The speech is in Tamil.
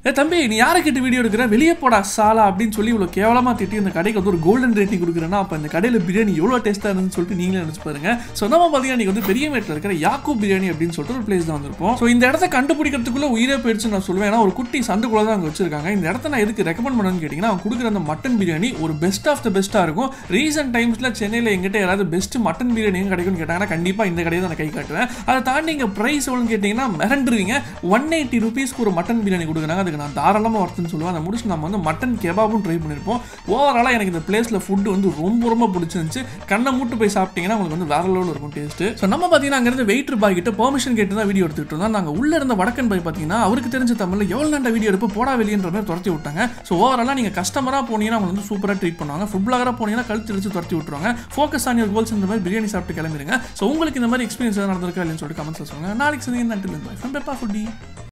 ஏ தம்பி நீ யாரை கிட்ட வீடியோ எடுக்கிற வெளியே போடா சாலா அப்படின்னு சொல்லி இவ்வளோ கேவலமாக திட்டி இந்த கடைக்கு வந்து ஒரு கோல்டன் ரேட்டிங் கொடுக்குறேன்னா அப்போ இந்த கடையில் பிரியாணி எவ்வளோ டேஸ்ட்டாக இருந்துன்னு சொல்லிட்டு நீங்களே நினச்சி பாருங்க ஸோ நம்ம பார்த்தீங்கன்னா நீங்க வந்து பெரிய மேட்டில் இருக்கிற யாக்கூப் பிரியாணி அப்படின்னு சொல்லிட்டு ஒரு பிளேஸ் தான் வந்திருப்போம் ஸோ இந்த இடத்த கண்டுபிடிக்கிறதுக்குள்ள உயிரே போயிடுச்சுன்னு நான் சொல்லுவேன் ஏன்னா ஒரு குட்டி சந்துக்குள்ள தான் அங்கே வச்சிருக்காங்க இந்த இடத்த நான் எதுக்கு ரெக்கமெண்ட் பண்ணணும்னு கேட்டிங்கன்னா அவங்க கொடுக்குற அந்த மட்டன் பிரியாணி ஒரு பெஸ்ட் ஆஃப் த பெஸ்ட்டாக இருக்கும் ரீசெண்ட் டைம்ஸில் சென்னையில் எங்கிட்ட யாராவது பெஸ்ட் மட்டன் பிரியாணி எங்கே கிடைக்கும்னு கேட்டாங்கன்னா கண்டிப்பாக இந்த கடையை தான் நான் கை காட்டுவேன் அதை தாண்டி இங்கே ப்ரைஸ் எவ்வளோன்னு கேட்டிங்கன்னா மிரண்டுருவீங்க ஒன் எயிட்டி ருபீஸ்க்கு ஒரு மட்டன் பிரியாணி கொடுக்குறாங்க அதுக்கு நான் தாராளமாக ஒர்த்துன்னு சொல்லுவேன் அதை முடிச்சு நம்ம வந்து மட்டன் கெபாபும் ட்ரை பண்ணியிருப்போம் ஓவராலாக எனக்கு இந்த பிளேஸில் ஃபுட்டு வந்து ரொம்ப ரொம்ப பிடிச்சிருந்துச்சு கண்ணை மூட்டு போய் சாப்பிட்டீங்கன்னா உங்களுக்கு வந்து வேற லெவலில் இருக்கும் டேஸ்ட்டு ஸோ நம்ம பார்த்தீங்கன்னா அங்கேருந்து வெயிட்டர் பாய் கிட்ட பெர்மிஷன் கேட்டு தான் வீடியோ எடுத்துக்கிட்டு இருந்தோம் நாங்கள் உள்ள இருந்த வடக்கன் பாய் பார்த்தீங்கன்னா அவருக்கு தெரிஞ்ச தமிழில் எவ்வளோ நேரம் வீடியோ எடுப்பு போடா வெளியன்ற மாதிரி துரத்தி விட்டாங்க ஸோ ஓவராலாக நீங்கள் கஸ்டமராக போனீங்கன்னா அவங்க வந்து சூப்பராக ட்ரீட் பண்ணுவாங்க ஃபுட் பிளாகராக போனீங்கன்னா கழுத்து இடிச்சு துரத்தி விட்டுருவாங்க ஃபோக்கஸ் ஆன் யோர் கோல்ஸ் இந்த மாதிரி பிரியாணி சாப்பிட்டு கிளம்பிடுங்க ஸோ உங்களுக்கு இந்த மாதிரி எக்ஸ்பீரியன்ஸ் நடந்திருக்கா இல்லைன்னு சொல்லிட்டு கமெண்ட்ஸ் சொல்லுங்க நாளைக்கு சந்திங்க நன்றி பாய் ஃப்ரம் பெப்பா ஃபுட்டி